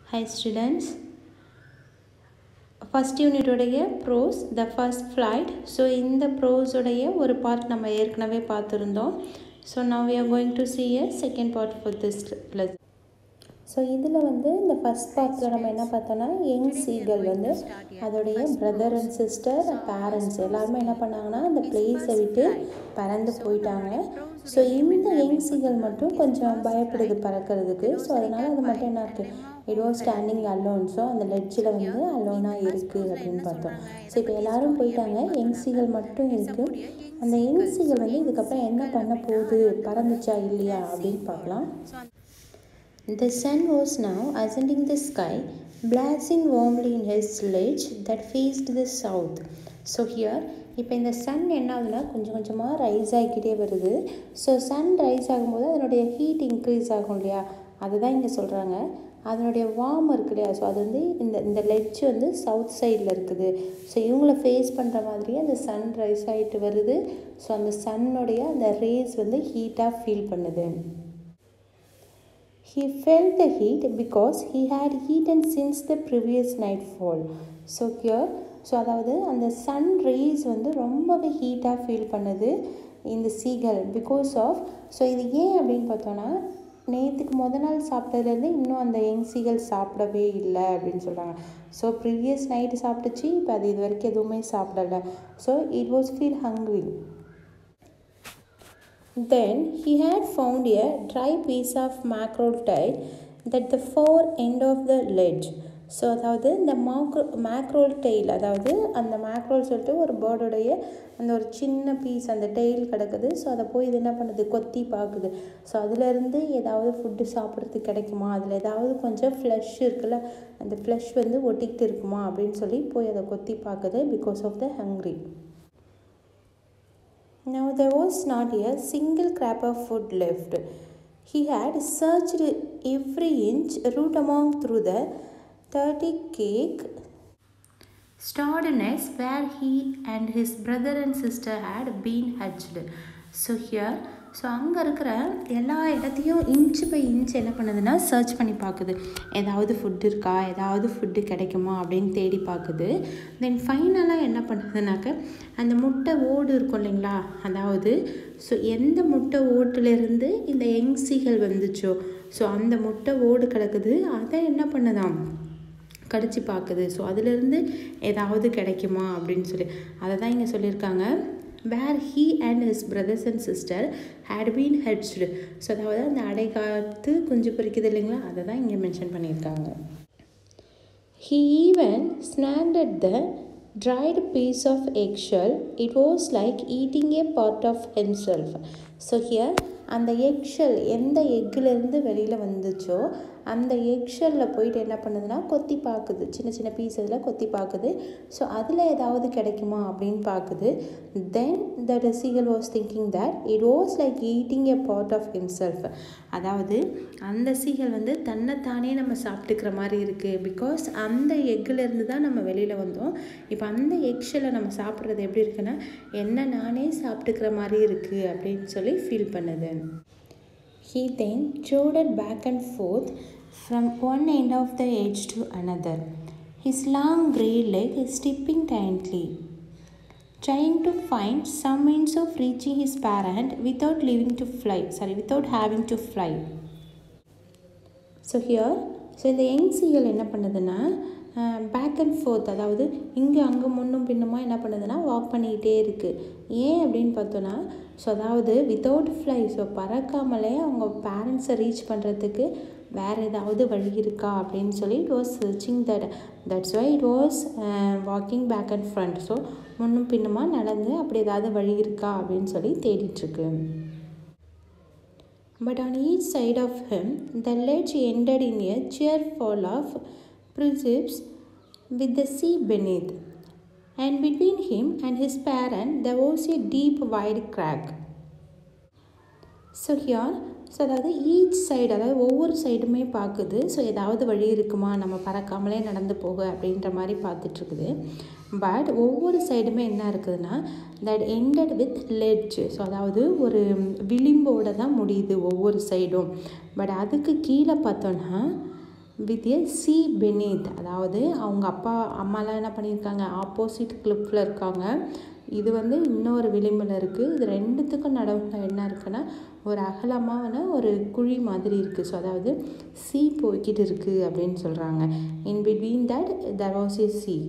Hi students. First யூனிட்டுடைய prose the first flight so இந்த ப்ரோஸுடைய ஒரு பார்ட் நம்ம ஏற்கனவே பார்த்துருந்தோம் so now we are going to see a second part for this lesson so இதில் வந்து இந்த ஃபஸ்ட் பார்ட்டில் நம்ம என்ன பார்த்தோன்னா யங் சீகல் வந்து அதோடைய பிரதர் அண்ட் சிஸ்டர் பேரண்ட்ஸ் எல்லாருமே என்ன பண்ணாங்கன்னா அந்த பிளேஸை விட்டு பறந்து போயிட்டாங்க ஸோ இந்த யங் சீகல் மட்டும் கொஞ்சம் பயப்படுது பறக்கிறதுக்கு ஸோ அதனால் அது மட்டும் என்ன இருக்குது it was standing alone so அந்த லெட்ஜில் வந்து அலோனாக இருக்குது அப்படின்னு பார்த்தோம் ஸோ இப்போ எல்லாரும் போயிட்டாங்க யங் சீகல் மட்டும் இருக்குது அந்த யங் சீகல் வந்து இதுக்கப்புறம் என்ன பண்ண போகுது பறந்துச்சா இல்லையா அப்படின்னு பார்க்கலாம் The sun was now ascending the sky, blazing warmly in his sledge that faced the south. So here இப்போ இந்த சன் என்ன ஆகுதுன்னா கொஞ்சம் கொஞ்சமாக ரைஸ் ஆகிக்கிட்டே வருது ஸோ சன் ரைஸ் ஆகும்போது அதனுடைய ஹீட் இன்க்ரீஸ் ஆகும் இல்லையா அதுதான் இங்கே சொல்கிறாங்க அதனுடைய வார்ம் இருக்கு இல்லையா ஸோ அது வந்து இந்த இந்த லெட்ஜ் வந்து சவுத் சைடில் இருக்குது ஸோ இவங்கள ஃபேஸ் பண்ணுற மாதிரியே அந்த சன் ரைஸ் ஆகிட்டு வருது ஸோ அந்த சன்னுடைய அந்த ரேஸ் வந்து ஹீட்டாக ஃபீல் பண்ணுது He felt the heat because he had eaten since the previous nightfall. So here so அதாவது அந்த சன் ரேஸ் வந்து ரொம்பவே ஹீட்டாக ஃபீல் பண்ணுது இந்த சீகல் பிகாஸ் ஆஃப் ஸோ இது ஏன் அப்படின்னு பார்த்தோன்னா நேற்றுக்கு முத நாள் சாப்பிட்டதுலேருந்து இன்னும் அந்த யங் சீகல் சாப்பிடவே இல்லை அப்படின்னு சொல்கிறாங்க ஸோ ப்ரீவியஸ் நைட்டு சாப்பிட்டுச்சு இப்போ அது இது வரைக்கும் எதுவுமே சாப்பிடலை so it was feel hungry Then he had found a dry piece of mackerel tail that the fore end of the ledge. So அதாவது இந்த மாக்ரோ மேக்ரோல் டெய்ல் அதாவது அந்த மேக்ரோல் சொல்லிட்டு ஒரு பேர்டோடைய அந்த ஒரு சின்ன பீஸ் அந்த டெய்ல் கிடக்குது ஸோ அதை போய் இது என்ன பண்ணுது கொத்தி பார்க்குது ஸோ அதுலேருந்து ஏதாவது ஃபுட்டு சாப்பிட்றதுக்கு கிடைக்குமா அதில் ஏதாவது கொஞ்சம் ஃப்ளஷ் இருக்குல்ல அந்த ஃப்ளஷ் வந்து ஒட்டிக்கிட்டு இருக்குமா அப்படின்னு சொல்லி போய் அதை கொத்தி பார்க்குது because of the hungry Now there was not a single scrap of food left. He had searched every inch root among through the thirty cake stored nest where he and his brother and sister had been hatched. So here so அங்கே இருக்கிற எல்லா இடத்தையும் inch by inch என்ன பண்ணுதுன்னா search பண்ணி பார்க்குது ஏதாவது food இருக்கா ஏதாவது ஃபுட்டு கிடைக்குமா அப்படின்னு தேடி பார்க்குது தென் ஃபைனலாக என்ன பண்ணுதுனாக்க அந்த முட்டை ஓடு இருக்கும் இல்லைங்களா அதாவது ஸோ எந்த முட்டை ஓட்டுலேருந்து இந்த எங்சிகள் வந்துச்சோ ஸோ அந்த முட்டை ஓடு கிடக்குது அதை என்ன பண்ணுதாம் கடிச்சு பார்க்குது ஸோ அதுலேருந்து ஏதாவது கிடைக்குமா அப்படின்னு சொல்லி அதை தான் இங்கே சொல்லியிருக்காங்க where he and his brothers and sister had been hatched so அதாவது அந்த அடைக்காத்து குஞ்சு பொறிக்குது இல்லைங்களா அதை தான் இங்கே மென்ஷன் பண்ணியிருக்காங்க he even snatched the dried piece of egg shell it was like eating a part of himself so here அந்த egg shell எந்த எக்குலேருந்து வெளியில் வந்துச்சோ அந்த எக் ஷெல்லில் போயிட்டு என்ன பண்ணுதுன்னா கொத்தி பார்க்குது சின்ன சின்ன பீஸ் இதில் கொத்தி பார்க்குது ஸோ அதில் ஏதாவது கிடைக்குமா அப்படின்னு பார்க்குது then the seagull was thinking that it was like eating a part of himself அதாவது அந்த சீகல் வந்து தன்னைத்தானே நம்ம சாப்பிட்டுக்கிற மாதிரி இருக்குது பிகாஸ் அந்த எக்குலேருந்து தான் நம்ம வெளியில் வந்தோம் இப்போ அந்த எக் ஷெல்லை நம்ம சாப்பிட்றது எப்படி இருக்குன்னா என்ன நானே சாப்பிட்டுக்கிற மாதிரி இருக்குது அப்படின்னு சொல்லி ஃபீல் பண்ணுது He then jolted back and forth from one end of the edge to another, his long grey leg stepping daintily, trying to find some means of reaching his parent without leaving to fly. Sorry, without having to fly. So here so இந்த young seagull என்ன பண்ணுதுன்னா back and fourth அதாவது இங்கே அங்கே முன்னும் பின்னுமா என்ன பண்ணுதுன்னா walk பண்ணிக்கிட்டே இருக்குது ஏன் அப்படின்னு பார்த்தோன்னா ஸோ அதாவது வித்தவுட் ஃப்ளை ஸோ பறக்காமலே அவங்க பேரண்ட்ஸை ரீச் பண்ணுறதுக்கு வேறு ஏதாவது வழி இருக்கா அப்படின்னு சொல்லி it was searching that that's why it was walking back and front so முன்னும் பின்னுமா நடந்து அப்படி ஏதாவது வழி இருக்கா அப்படின்னு சொல்லி தேடிட்டுருக்கு But on each side of him, the ledge ended in a sheer fall of precipice with the sea beneath. And between him and his parent, there was a deep, wide crack. So here so அதாவது each side அதாவது ஒவ்வொரு சைடுமே பார்க்குது so ஏதாவது வழி இருக்குமா நம்ம பறக்காமலே நடந்து போக அப்படின்ற மாதிரி பார்த்துட்ருக்குது பட் ஒவ்வொரு சைடுமே என்ன இருக்குதுன்னா that ended with ledge so அதாவது ஒரு விளிம்போடு தான் முடியுது ஒவ்வொரு சைடும் பட் அதுக்கு கீழே பார்த்தோன்னா வித் எ சி பெனீத் அதாவது அவங்க அப்பா அம்மாலாம் என்ன பண்ணியிருக்காங்க ஆப்போசிட் கிளிப்பில் இருக்காங்க இது வந்து இன்னொரு விளிம்பில் இருக்குது இது ரெண்டுத்துக்கும் நடுவில் என்ன இருக்குன்னா ஒரு அகலமான ஒரு குழி மாதிரி இருக்குது ஸோ அதாவது சி போய்கிட்டு இருக்குது அப்படின்னு சொல்கிறாங்க in between that there was a sea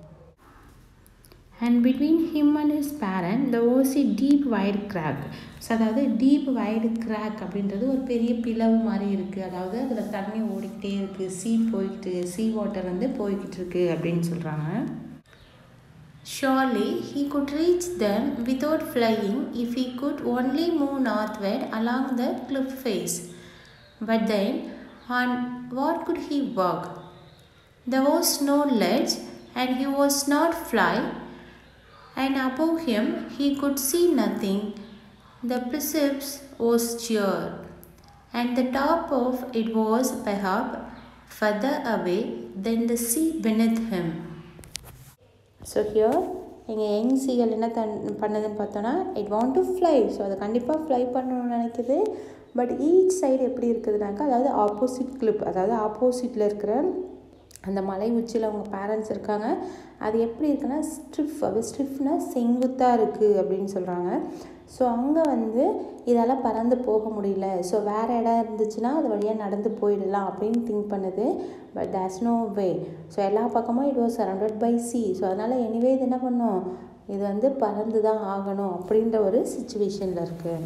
and between him and his parent there was a deep wide crack so அதாவது டீப் வைடு கிராக் அப்படின்றது ஒரு பெரிய பிளவு மாதிரி இருக்குது அதாவது அதில் தண்ணி ஓடிக்கிட்டே இருக்குது சீ போய்கிட்டு சீ வாட்டர் வந்து போய்கிட்டு இருக்கு அப்படின்னு சொல்கிறாங்க Surely he could reach them without flying if he could only move northward along the cliff face. But then, on what could he walk? There was no ledge, and he was not fly, and above him he could see nothing. The precipice was sheer, and the top of it was perhaps further away than the sea beneath him. So here எங்கள் young seagull என்ன தன் பண்ணுதுன்னு பார்த்தோன்னா it want to fly so அதை கண்டிப்பாக fly பண்ணணும்னு நினைக்குது but each side எப்படி இருக்குதுனாக்கா அதாவது ஆப்போசிட் கிளிப் அதாவது ஆப்போசிட்டில் இருக்கிற அந்த மலை உச்சியில் அவங்க பேரண்ட்ஸ் இருக்காங்க அது எப்படி இருக்குன்னா ஸ்ட்ரிஃப் அது ஸ்ட்ரிஃப்னா செங்குத்தாக இருக்குது அப்படின்னு சொல்கிறாங்க ஸோ அங்கே வந்து இதால் பறந்து போக முடியல ஸோ வேறு இடம் இருந்துச்சுன்னா அது வழியாக நடந்து போயிடலாம் அப்படின்னு திங்க் பண்ணுது but there's no way so எல்லா பக்கமும் it was surrounded by sea so அதனால் எனிவே இது என்ன பண்ணும் இது வந்து பறந்து தான் ஆகணும் அப்படின்ற ஒரு சுச்சுவேஷனில் இருக்குது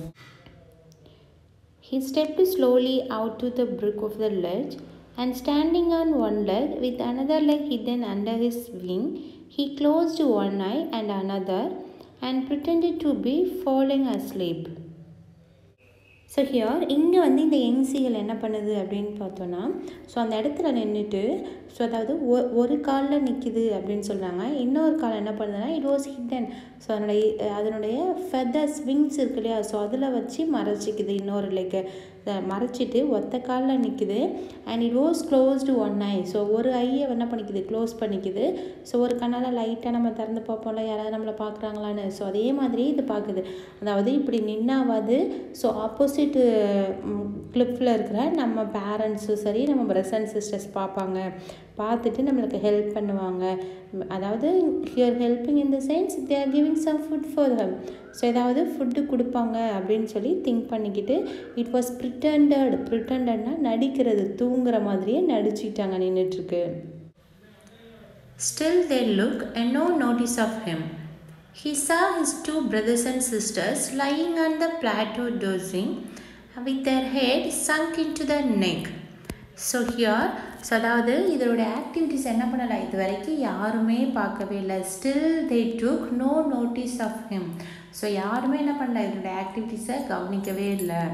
He stepped slowly out to the brink of the ledge and standing on one leg with another leg hidden under his wing, he closed one eye and another and pretended to be falling asleep. So here இங்கே வந்து இந்த எங்சிகள் என்ன பண்ணுது அப்படின்னு பார்த்தோன்னா so அந்த இடத்துல நின்றுட்டு ஸோ அதாவது ஒ ஒரு காலில் நிற்கிது அப்படின்னு சொல்கிறாங்க இன்னொரு கால் என்ன பண்ணுதுன்னா இட் வாஸ் ஹிடன் ஸோ அதனுடைய அதனுடைய ஃபெதர்ஸ் விங்ஸ் இருக்கு இல்லையா ஸோ அதில் வச்சு மறைச்சிக்குது இன்னொரு லெக்கு மறைச்சிட்டு ஒத்த காலில் நிற்கிது and it was closed one eye so ஒரு ஐயை என்ன பண்ணிக்குது க்ளோஸ் பண்ணிக்குது ஸோ ஒரு கண்ணால் லைட்டாக நம்ம திறந்து பார்ப்போம்ல யாராவது நம்மளை பார்க்குறாங்களான்னு ஸோ அதே மாதிரி இது பார்க்குது அதாவது இப்படி நின்னாவது ஸோ ஆப்போசிட் கிளிப்பில் இருக்கிற நம்ம பேரண்ட்ஸும் சரி நம்ம பிரதர்ஸ் அண்ட் சிஸ்டர்ஸ் பார்ப்பாங்க பார்த்துட்டு நம்மளுக்கு ஹெல்ப் பண்ணுவாங்க அதாவது here helping in the sense they are giving some food for him so ஏதாவது ஃபுட்டு கொடுப்பாங்க அப்படின்னு சொல்லி திங்க் பண்ணிக்கிட்டு இட் வாஸ் ப்ரிட்டண்டட் ப்ரிட்டண்டட்னா நடிக்கிறது தூங்குற மாதிரியே நடிச்சுக்கிட்டாங்க நின்றுட்டுருக்கு Still they look and no notice of him. He saw his two brothers and sisters lying on the plateau dozing with their head sunk into the neck. So here so அதாவது இதோட activities என்ன பண்ணலை இது வரைக்கும் யாருமே பார்க்கவே இல்லை still they took no notice of him so யாருமே என்ன பண்ணல இதோட ஆக்டிவிட்டீஸை கவனிக்கவே இல்லை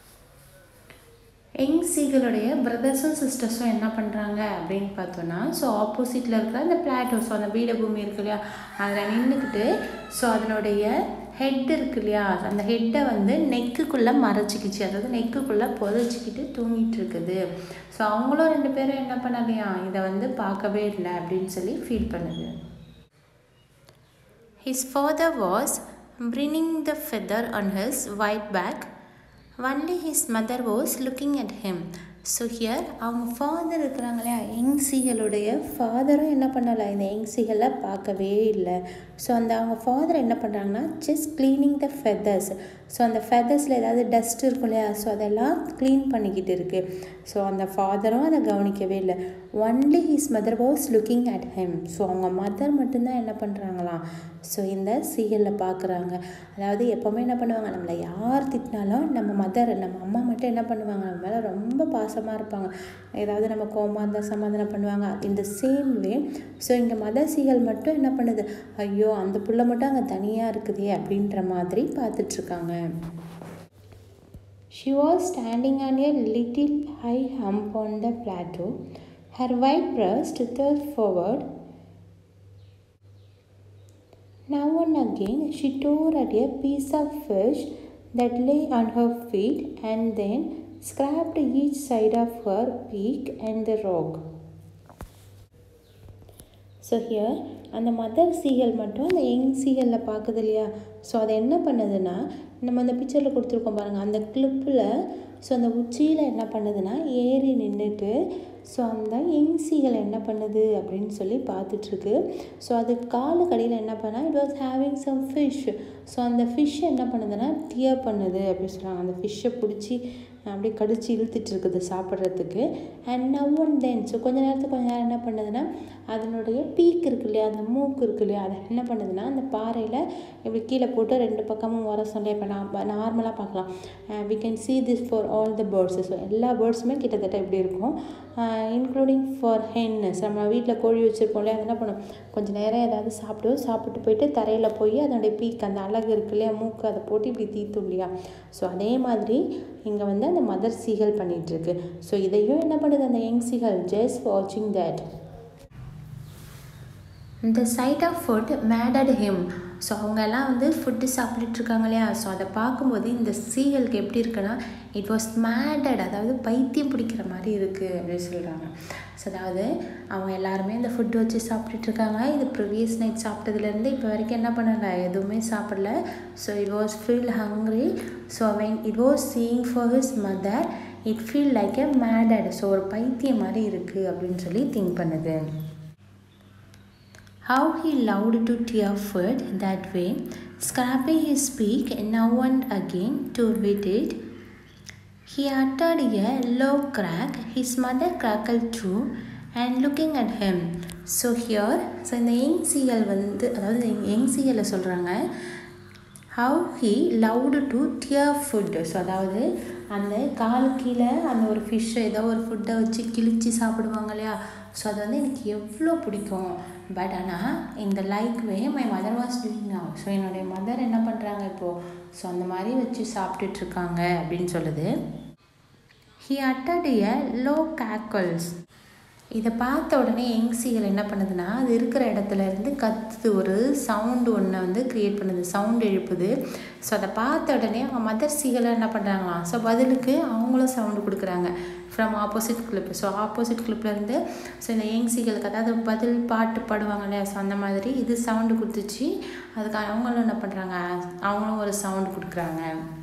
யங் சீகளுடைய பிரதர்ஸும் சிஸ்டர்ஸும் என்ன பண்ணுறாங்க அப்படின்னு பார்த்தோன்னா ஸோ ஆப்போசிட்டில் இருக்கிற அந்த பிளாட்டோ ஸோ அந்த பீடபூமி இருக்கு இல்லையா அதில் நின்றுக்கிட்டு ஸோ அதனுடைய ஹெட் இருக்கு இல்லையா அந்த ஹெட்டை வந்து நெக்குக்குள்ளே மறைச்சிக்கிச்சு அதாவது நெக்குக்குள்ளே புதைச்சிக்கிட்டு தூங்கிட்டு இருக்குது ஸோ அவங்களும் ரெண்டு பேரும் என்ன பண்ணலையா இதை வந்து பார்க்கவே இல்லை அப்படின்னு சொல்லி ஃபீல் பண்ணுது His father was bringing the feather on his white back only his mother was looking at him so here அவங்க ஃபாதர் இருக்கிறாங்க இல்லையா யங்சிகளுடைய ஃபாதரும் என்ன பண்ணலை இந்த யங்சிகளை பார்க்கவே இல்லை ஸோ அந்த அவங்க ஃபாதர் என்ன பண்ணுறாங்கன்னா just cleaning the feathers so அந்த ஃபெதர்ஸில் ஏதாவது டஸ்ட் இருக்கும் இல்லையா ஸோ அதெல்லாம் க்ளீன் பண்ணிக்கிட்டு இருக்குது ஸோ அந்த ஃபாதரும் அதை கவனிக்கவே இல்லை only his mother was looking at him so அவங்க மதர் மட்டும்தான் என்ன பண்ணுறாங்களாம் ஸோ இந்த சீரியலில் பார்க்குறாங்க அதாவது எப்போவுமே என்ன பண்ணுவாங்க நம்மளை யார் திட்டினாலும் நம்ம மதர் நம்ம அம்மா மட்டும் என்ன பண்ணுவாங்க நம்ம மேலே ரொம்ப பாசமாக இருப்பாங்க ஏதாவது நம்ம கோமா இருந்தால் சமாதானம் பண்ணுவாங்க இந்த சேம் வே ஸோ இங்கே மதர் சீகல் மட்டும் என்ன பண்ணுது ஐயோ அந்த புள்ள மட்டும் அங்கே தனியாக இருக்குதே அப்படின்ற மாதிரி பார்த்துட்ருக்காங்க She was standing on a little high hump on the plateau, her white breast thrust forward. Now and again she tore at a piece of fish that lay on her feet and then scraped each side of her beak and the rock. So here அந்த mother seagull மட்டும் அந்த young சீகலில் பார்க்குது இல்லையா so அதை என்ன பண்ணுதுன்னா நம்ம அந்த பிக்சரில் கொடுத்துருக்கோம் பாருங்கள் அந்த கிளிப்பில் ஸோ அந்த உச்சியில் என்ன பண்ணுதுன்னா ஏறி நின்றுட்டு ஸோ அந்த யங் சீகல் என்ன பண்ணுது அப்படின்னு சொல்லி பார்த்துட்ருக்கு ஸோ அது காலு கடையில் என்ன பண்ணால் it was having some fish so அந்த ஃபிஷ் என்ன பண்ணுதுன்னா டியர் பண்ணுது அப்படின்னு சொல்கிறாங்க அந்த ஃபிஷ்ஷை பிடிச்சி அப்படியே கடிச்சு இழுத்துட்டு இருக்குது சாப்பிட்றதுக்கு and now one then so கொஞ்ச நேரத்துக்கு கொஞ்ச நேரம் என்ன பண்ணுதுன்னா அதனுடைய பீக் இருக்கு இல்லையா அந்த மூக்கு இருக்கு இல்லையா அதை என்ன பண்ணுதுன்னா அந்த பாறையில் இப்படி கீழே போட்டு ரெண்டு பக்கமும் வர சொல்லி இப்போ நான் நார்மலாக பார்க்கலாம் we can see this for all the birds so எல்லா பேர்ட்ஸுமே கிட்டத்தட்ட இப்படி இருக்கும் இன்க்ளூடிங் ஃபார் ஹென்னஸ் நம்ம வீட்டில் கோழி வச்சுருப்போம் இல்லையா அது என்ன பண்ணும் கொஞ்சம் நேரம் ஏதாவது சாப்பிடும் சாப்பிட்டு போயிட்டு தரையில் போய் அதனுடைய பீக் அந்த அழகு இருக்கு இல்லையா மூக்கு அதை போட்டு இப்படி தீத்தும் இல்லையா ஸோ அதே மாதிரி இங்கே வந்து அந்த மதர் சீகல் பண்ணிகிட்ருக்கு ஸோ இதையும் என்ன பண்ணுது அந்த யங் சீகல் ஜஸ்ட் வாட்சிங் தட் இந்த side of food mated him so அவங்க எல்லாம் வந்து ஃபுட்டு சாப்பிட்டுட்டு இருக்காங்க இல்லையா ஸோ அதை பார்க்கும்போது இந்த சீகலுக்கு எப்படி இருக்குன்னா இட் வாஸ் மேடட் அதாவது பைத்தியம் பிடிக்கிற மாதிரி இருக்குது அப்படின்னு சொல்கிறாங்க ஸோ அதாவது அவங்க எல்லாருமே இந்த ஃபுட்டு வச்சு சாப்பிட்டுட்டு இருக்காங்க இது ப்ரிவியஸ் நைட் சாப்பிட்டதுலேருந்து இப்போ வரைக்கும் என்ன பண்ணலை எதுவுமே சாப்பிடல so it was feel hungry so when it was seeing for his mother it feel like a mated so ஒரு பைத்தியம் மாதிரி இருக்குது அப்படின்னு சொல்லி திங்க் பண்ணுது How he loved to tear food that way, scraping his beak now and again to eat it. He uttered a low crack. His mother crackled too and looking at him. So here, so இந்த young seagull வந்து அதாவது young சீகலை சொல்கிறாங்க how he loved to dear food so அதாவது அந்த கால் கீழே அந்த ஒரு ஃபிஷ்ஷை ஏதோ ஒரு ஃபுட்டை வச்சு கிழிச்சு சாப்பிடுவாங்க இல்லையா ஸோ அது வந்து எனக்கு எவ்வளோ பிடிக்கும் பட் ஆனால் இந்த like way my mother was doing now so என்னுடைய மதர் என்ன பண்ணுறாங்க இப்போது ஸோ அந்த மாதிரி வச்சு சாப்பிட்டுட்ருக்காங்க அப்படின்னு சொல்லுது ஹி அட்டட் எ லோ கேக்கல்ஸ் இதை பார்த்த உடனே யங்ஸிகள் என்ன பண்ணுதுன்னா அது இருக்கிற இடத்துல இருந்து கத்துது ஒரு சவுண்டு ஒன்று வந்து க்ரியேட் பண்ணுது சவுண்ட் எழுப்புது ஸோ அதை பார்த்த உடனே அவங்க மதர் சீகளை என்ன பண்ணுறாங்களாம் ஸோ பதிலுக்கு அவங்களும் சவுண்டு கொடுக்குறாங்க from opposite cliff so opposite கிளிப்லேருந்து ஸோ இந்த யங் சீகளுக்கு அதாவது பதில் பாட்டு பாடுவாங்க இல்லையா ஸோ அந்த மாதிரி இது சவுண்டு கொடுத்துச்சு அதுக்கு அவங்களும் என்ன பண்ணுறாங்க அவங்களும் ஒரு சவுண்டு கொடுக்குறாங்க